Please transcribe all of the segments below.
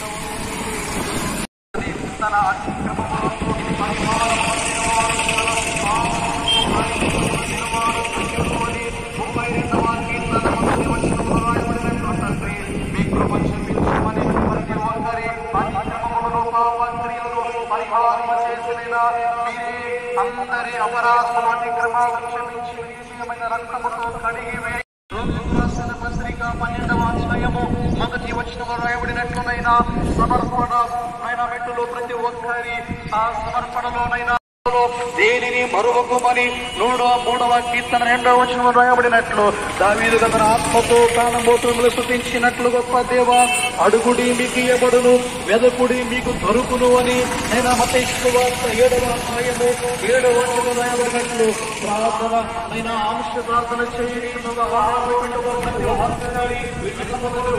తన అతిక్రమములను పరిపాలన ముప్పై రెండవ కీర్తన మొదటి వచనములో రాయబడినట్లు తండ్రి మీ కృప క్షమించమని ప్రతి ఒక్కరి అతిక్రమములను పాపక్రియలను పరిహారం చేసిన మీరే అందరి అపరాధములు అతిక్రమాలను క్షమించి నిశ్చయమైన రక్తముతో కడిగి వేయి రాసిన పత్రిక పన్నెండవ అధ్యాయము మొదటి వచనము రాయబడినట్లునైనా సమర్పణ ఆయన మెట్టులో ప్రతి ఒక్కరి ఆ సమర్పణలోనైనా దేనిని మరువకుమని నూడవ మూడవ కీర్తన రెండవ వచనం రాయబడినట్లు దావీదు తన ఆత్మతో ప్రాణమూత్రములు స్థుతించినట్లు గొప్ప దేవ అడుగుడి మీకు ఇయ్యబడును వెదకుడి మీకు దొరుకును అని నేను మతేశ్వార్త ఏడవ అధ్యాయము ఏడవ వచనం రాయబడినట్లు ప్రార్థన అయినా ఆంశ ప్రార్థన చేయని మగ ఆహారం పెట్టుకోవాలి ఆహారాన్ని వికటములు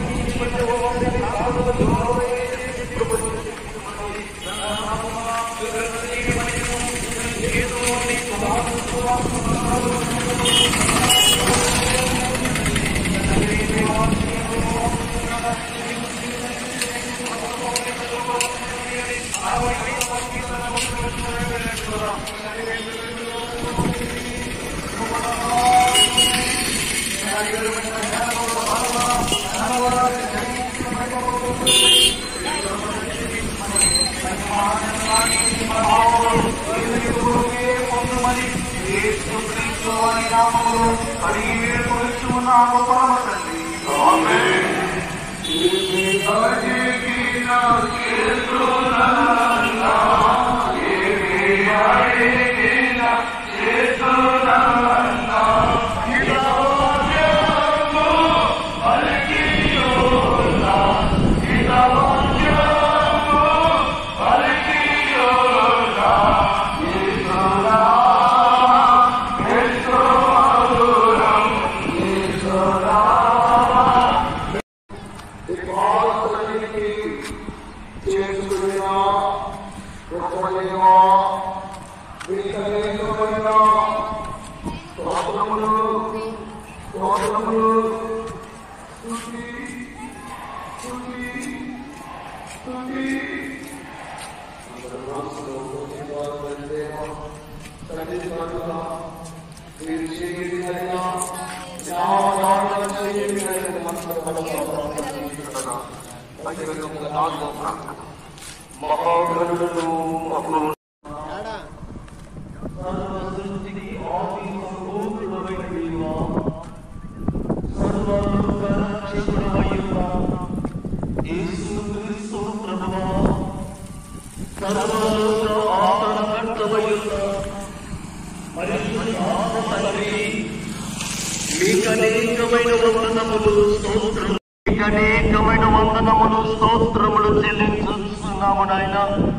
మీకనేకమైన వందనములు స్తోత్రములు మీకనేకమైన వందనములు స్తోత్రములు చెల్లించుతున్నాము నాయన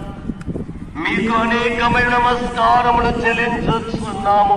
మీకు అనేకమైన నమస్కారములు చెల్లించుతున్నాము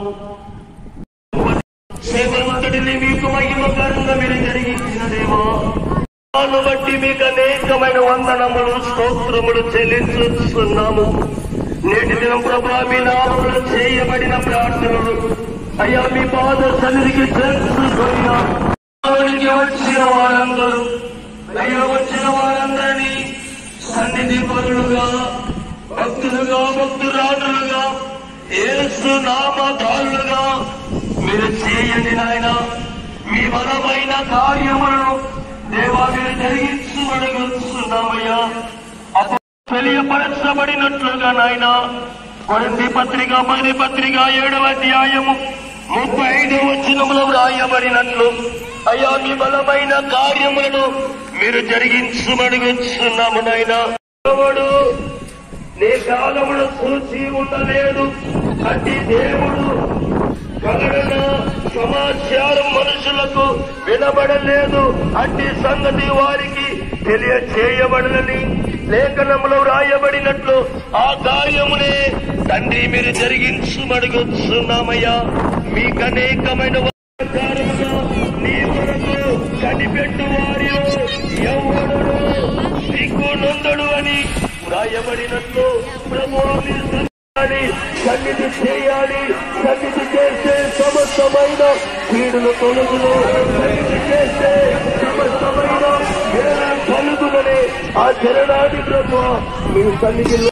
సేవంతుడిని మీకు మహిమకరంగా మీరు జరిగించిన దేవా దాన్ని బట్టి మీకు అనేకమైన వందనములు స్తోత్రములు చెల్లించుతున్నాము నేటి దినం ప్రభా మీ నామములు చేయబడిన ప్రార్థనలు అయ్యా మీ పాద సన్నిధికి చేర్చుకున్నా లోనికి వచ్చిన వారందరూ అయ్యా వచ్చిన వారందరినీ సన్నిధి పరులుగా భక్తులుగా భక్తురాటులుగా ఏసు నామధారులుగా మీరు చేయండి నాయన మీ బలమైన కార్యములను దేవా మీరు జరిగించమడుగుతున్నామయ్యా అప్పుడు తెలియపరచబడినట్లుగా నాయన కొరింది పత్రిక పది పత్రిక ఏడవ అధ్యాయము ముప్పై ఐదు వచనములు వ్రాయబడినట్లు అయ్యా మీ బలమైన కార్యములను మీరు జరిగించమడుగుతున్నాము నాయన దేవుడు నీ కాలమును చూసి ఉండలేడు అట్టి దేవుడు ప్రకటన సమాచారం మనుషులకు వినబడలేదు అట్టి సంగతి వారికి తెలియచేయబడదని లేఖనములో రాయబడినట్లు ఆ కార్యమునే తండ్రి మీరు జరిగించుమడుగుతున్నామయ్యా మీకనేకమైన కార్యముగా నీ కొరకు కనిపెట్టు వారి ఎవడు దిక్కు నొందడు అని వ్రాయబడినట్లు ప్రభువా మీరు చేయాలి, సన్నిధి చేయాలి సన్నిధి చేస్తే సమస్తమైన కీడులు తొలగులు సన్నిధి చేస్తే సమస్తమైన వేల కలుగులనే ఆ శరణాది ప్రభు మీ సన్నిధిలో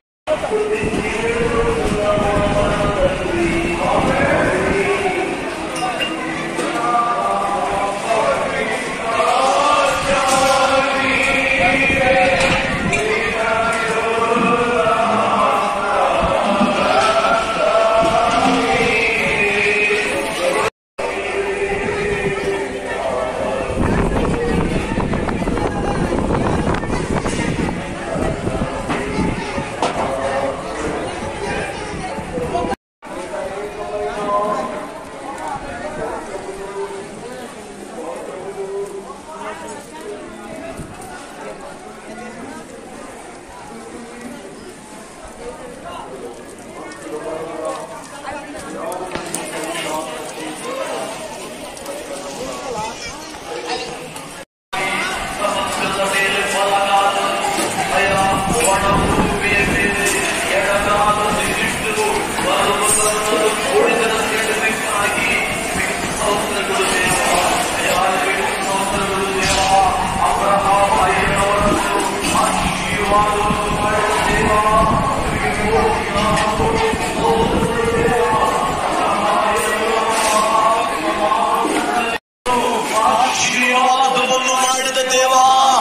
ಆಶೀರ್ವಾದವನ್ನು ಮಾಡಿದ ದೇವ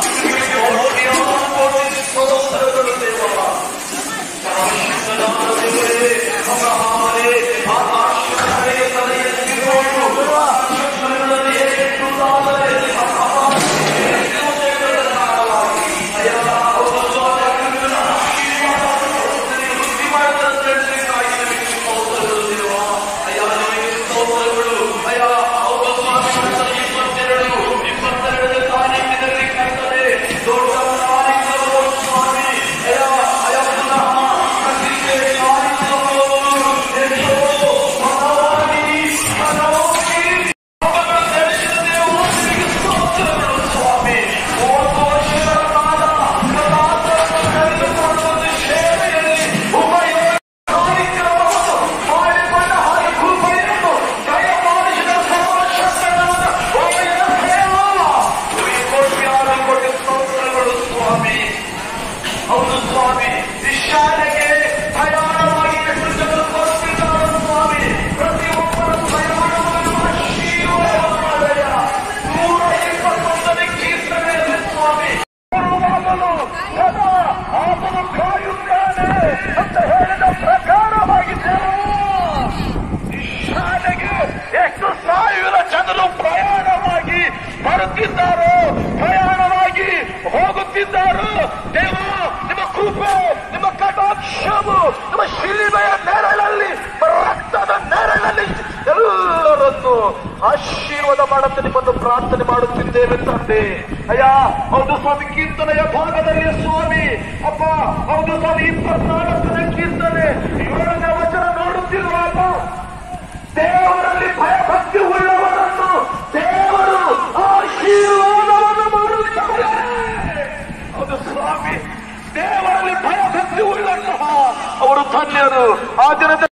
ಹೌದು ಸ್ವಾಮಿ ವಿಶಾಲೆಗೆ ಪ್ರಯಾಣವಾಗಿ ಎಷ್ಟು ಜನರು ಬರ್ತಿದ್ದಾರೆ ಸ್ವಾಮಿ ಪ್ರತಿಯೊಬ್ಬರ ಪ್ರಯಾಣವನ್ನು ಆಶೀರ್ವಾದಮಾಡಯ್ಯ. ನೂರ ಇಪ್ಪತ್ತೊಂದನೇ ಕೀರ್ತನೆಯಲ್ಲಿ ಸ್ವಾಮಿ ಬರುವಾಗಲೂ ಸದಾ ಆತನು ಕಾಯುತ್ತಾನೆ ಅಂತ ಹೇಳಿದ ಪ್ರಕಾರವಾಗಿದ್ದರು ಈ ಶಾಲೆಗೆ ಎಷ್ಟು ಸಾವಿರ ಜನರು ಪ್ರಯಾಣವಾಗಿ ಬರುತ್ತಿದ್ದಾರೋ ಪ್ರಯಾಣವಾಗಿ ಹೋಗುತ್ತಿದ್ದಾರೋ ದೇವ ನಿಮ್ಮ ಕೃಪೆ ನಿಮ್ಮ ಕಟಾಕ್ಷವು ನಿಮ್ಮ ಶಿಲಿಬೆಯ ನೆರಳಲ್ಲಿ ರಕ್ತದ ನೆರಳಲ್ಲಿ ಎಲ್ಲರನ್ನು ಆಶೀರ್ವಾದ ಮಾಡುತ್ತೆ ನಿಮ್ಮನ್ನು ಪ್ರಾರ್ಥನೆ ಮಾಡುತ್ತಿದ್ದೇವೆ ತಂದೆ ಅಯ್ಯ ಹೌದು ಸ್ವಾಮಿ ಕೀರ್ತನೆಯ ಭಾಗದಲ್ಲಿ ಸ್ವಾಮಿ ಅಪ್ಪ ಹೌದು ಸ್ವಾಮಿ ಇಪ್ಪತ್ನಾಲ್ಕನೇ ಕೀರ್ತನೆ ಏಳನೇ ವಚನ ನೋಡುತ್ತಿರುವಾಗ ದೇವರಲ್ಲಿ ಭಯಭಕ್ತಿ ಉಳ್ಳವರನ್ನು ದೇವರು ಆಶೀರ್ವಾದವನ್ನು ಮಾಡುತ್ತಾರೆ ಹೌದು ಸ್ವಾಮಿ ದೇವರಲ್ಲಿ ಭಯಭಕ್ತಿ ಉಳ್ಳಂತಹ ಅವರು ಧನ್ಯರು ಆ ದಿನದ